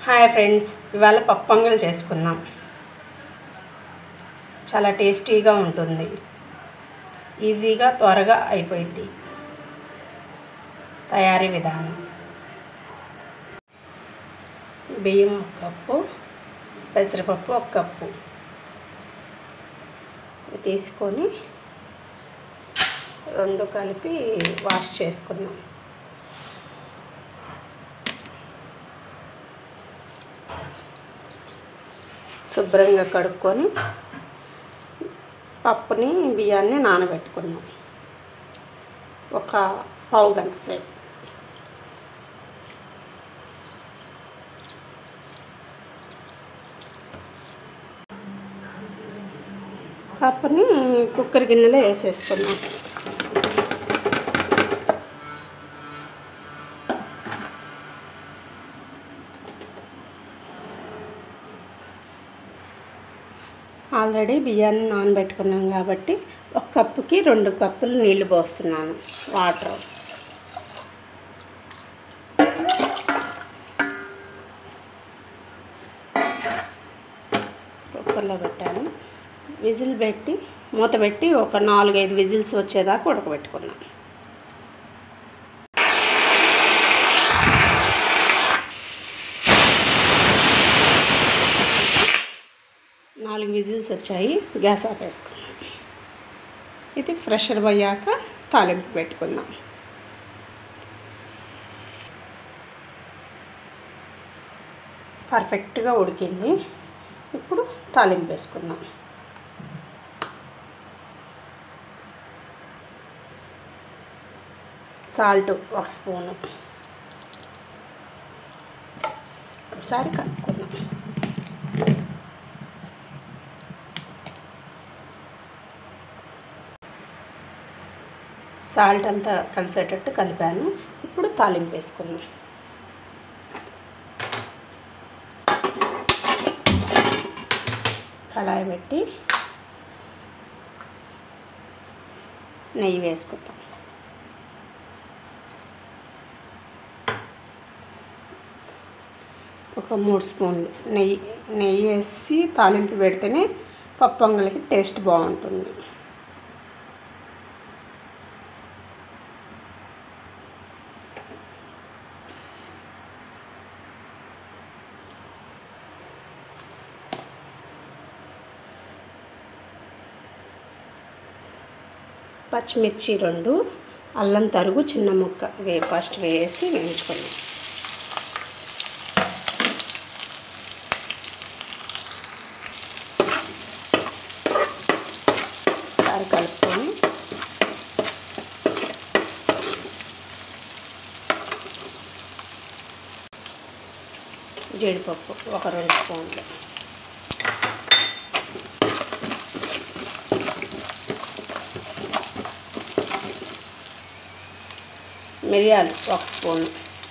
hi friends ఇవాళ పప్పు పొంగల్ చేసుకుందాం చాలా టేస్టీగా ఉంటుంది ఈజీగా త్వరగా అయిపోయింది తయారీ విధానం బియ్యం ఒక కప్పు పెసరపప్పు ఒక కప్పు ఇవి తీసుకొని రెండు కలిపి వాష్ చేసుకుందాం శుభ్రంగా కడుక్కొని పప్పుని బియ్యాన్ని నానబెట్టుకుందాం ఒక పావు గంట సేపు పప్పుని కుక్కర్ గిన్నెలో వేసేసుకుందాం ఆల్రెడీ బియ్యాన్ని నానబెట్టుకున్నాం కాబట్టి ఒక కప్పుకి రెండు కప్పులు నీళ్లు పోస్తున్నాను వాటర్ కుక్కర్లో పెట్టాను విజిల్ పెట్టి మూత పెట్టి ఒక నాలుగైదు విజిల్స్ వచ్చేదాకా ఉడకబెట్టుకున్నాం నాలుగు విజిల్స్ వచ్చాయి గ్యాస్ ఆపేసుకున్నాం ఇది ఫ్రెషర్ పోయాక తాలింపు పెట్టుకుందాం పర్ఫెక్ట్గా ఉడికింది ఇప్పుడు తాలింపు వేసుకుందాం సాల్ట్ ఒక స్పూను ఒకసారి కలుపుకుందాం సాల్ట్ అంతా కలిసేటట్టు కలిపాను ఇప్పుడు తాలింపు వేసుకుందాం కళాయి పెట్టి నెయ్యి వేసుకుంటాం ఒక మూడు స్పూన్లు నెయ్యి నెయ్యి వేసి తాలింపు పెడితేనే పప్పు పొంగల్కి టేస్ట్ బాగుంటుంది పచ్చిమిర్చి రెండు అల్లం తరుగు చిన్న ముక్క వే ఫస్ట్ వేసి వేయించుకున్నాం ఒకసారి కలుపుకొని జీడిపప్పు ఒక రెండు స్పూన్లు మిరియాలు ఒక స్పూను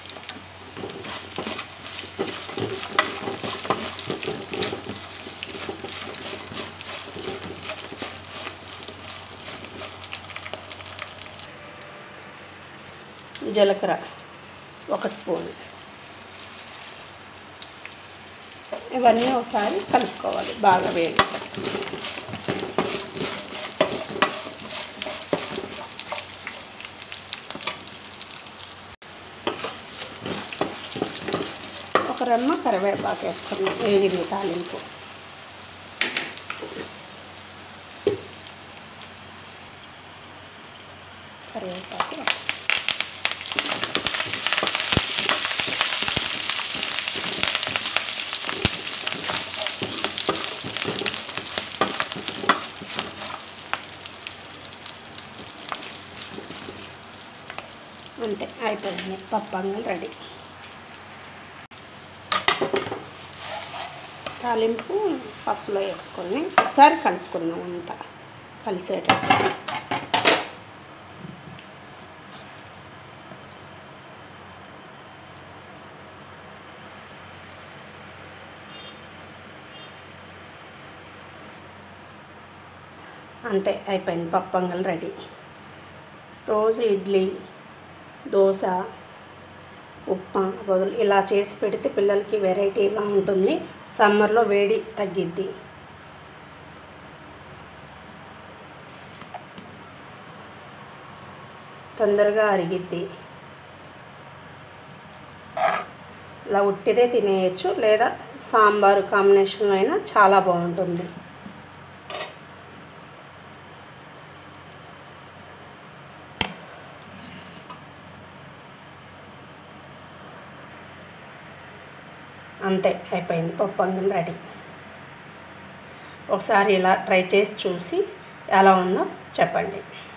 జీలకర్ర ఒక స్పూన్ ఇవన్నీ ఒకసారి కలుపుకోవాలి బాగా వేడి ఒక రెమ్మ కరివేపాకు వేసుకున్నాం వేగింది తాలింపు కరివేపాకు అంతే అయిపోయింది పప్పు అంగల్ రెడీ తాలింపు పప్పులో వేసుకొని ఒకసారి కలుపుకున్నాం అంతా కలిసేటట్టు అంతే అయిపోయింది పప్పు పొంగల్ రెడీ రోజు ఇడ్లీ దోశ ఉప్మా బదులు ఇలా చేసి పెడితే పిల్లలకి వెరైటీగా ఉంటుంది సమ్మర్లో వేడి తగ్గిద్ది తొందరగా అరిగిద్ది ఇలా ఉట్టిదే తినేయచ్చు లేదా సాంబారు కాంబినేషన్లో అయినా చాలా బాగుంటుంది అంతే అయిపోయింది పప్పు అంగం రెడీ ఒకసారి ఇలా ట్రై చేసి చూసి ఎలా ఉందో చెప్పండి